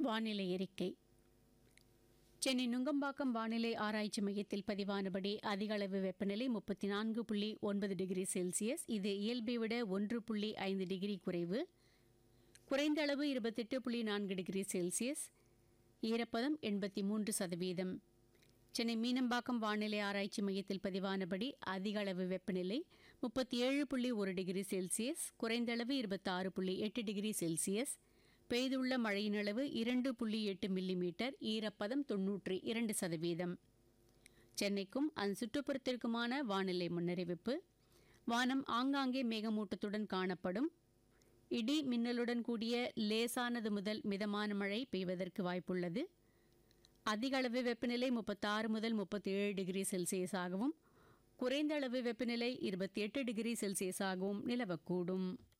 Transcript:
வானிலை அறிக்கை சென்னை நுங்கம்பாக்கம் வானிலை ஆராய்ச்சி மையத்தில் பதிவானபடி அதிக அளவு வெப்பநிலை முப்பத்தி நான்கு புள்ளி ஒன்பது டிகிரி செல்சியஸ் இது இயல்பை விட ஒன்று புள்ளி ஐந்து டிகிரி குறைவு குறைந்த அளவு இருபத்தெட்டு புள்ளி நான்கு டிகிரி செல்சியஸ் ஈரப்பதம் எண்பத்தி மூன்று சதவீதம் சென்னை மீனம்பாக்கம் வானிலை ஆராய்ச்சி மையத்தில் பதிவானபடி அதிக அளவு வெப்பநிலை முப்பத்தி ஏழு புள்ளி ஒரு டிகிரி செல்சியஸ் குறைந்த அளவு இருபத்தாறு புள்ளி எட்டு டிகிரி செல்சியஸ் பெய்துள்ள மழையின் அளவு இரண்டு புள்ளி எட்டு மில்லிமீட்டர் ஈரப்பதம் தொன்னூற்றி இரண்டு சதவீதம் சென்னைக்கும் அதன் சுற்றுப்புறத்திற்குமான வானிலை முன்னறிவிப்பு வானம் ஆங்காங்கே மேகமூட்டத்துடன் காணப்படும் இடி மின்னலுடன் கூடிய லேசானது முதல் மிதமான மழை பெய்வதற்கு வாய்ப்புள்ளது அதிக அளவு வெப்பநிலை முப்பத்தாறு முதல் முப்பத்தி ஏழு டிகிரி செல்சியஸாகவும் குறைந்த அளவு வெப்பநிலை இருபத்தி எட்டு டிகிரி செல்சியஸாகவும் நிலவக்கூடும்